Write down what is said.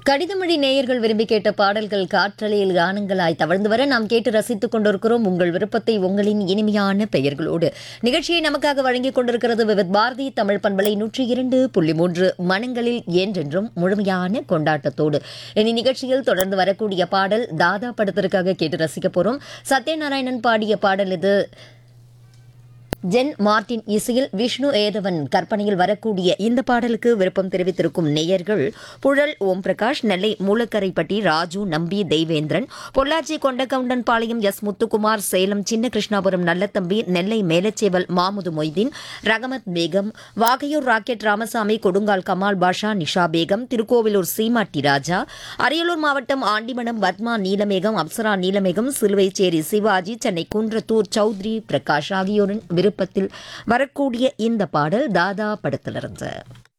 கடிதமொழி நேயர்கள் விரும்பி கேட்ட பாடல்கள் காற்றலையில் கானங்களாய் தவழ்ந்து வர நாம் கேட்டு ரசித்துக் கொண்டிருக்கிறோம் உங்கள் விருப்பத்தை உங்களின் இனிமையான பெயர்களோடு நிகழ்ச்சியை நமக்காக வழங்கிக் கொண்டிருக்கிறது விவித் பாரதி தமிழ் பண்பலை நூற்றி இரண்டு புள்ளி மூன்று மனங்களில் என்றென்றும் முழுமையான கொண்டாட்டத்தோடு இனி நிகழ்ச்சியில் தொடர்ந்து வரக்கூடிய பாடல் தாதா படத்திற்காக கேட்டு ரசிக்க போறோம் சத்யநாராயணன் பாடிய பாடல் இது ஜென் மார்டின் இசையில் விஷ்ணு ஏதவன் கற்பனையில் வரக்கூடிய இந்த பாடலுக்கு விருப்பம் தெரிவித்திருக்கும் நேயர்கள் புழல் ஓம் பிரகாஷ் நெல்லை மூலக்கரைப்பட்டி ராஜு நம்பி தெய்வேந்திரன் பொள்ளாச்சி கொண்டகவுண்டன் பாளையம் எஸ் முத்துக்குமார் சேலம் சின்ன கிருஷ்ணாபுரம் நல்லத்தம்பி நெல்லை மேலச்சேவல் மாமுது மொய்தீன் ரகமத் பேகம் வாகையூர் ராக்கெட் ராமசாமி கொடுங்கால் கமால் பாஷா நிஷா பேகம் திருக்கோவிலூர் சீமாட்டி ராஜா அரியலூர் மாவட்டம் ஆண்டிமடம் பத்மா நீலமேகம் அப்சரா நீலமேகம் சிலுவைச்சேரி சிவாஜி சென்னை குன்றத்தூர் சௌத்ரி பிரகாஷ் ஆகியோரின் விருப்பத்தில் வரக்கூடிய இந்த பாடல் தாதா படத்திலிருந்து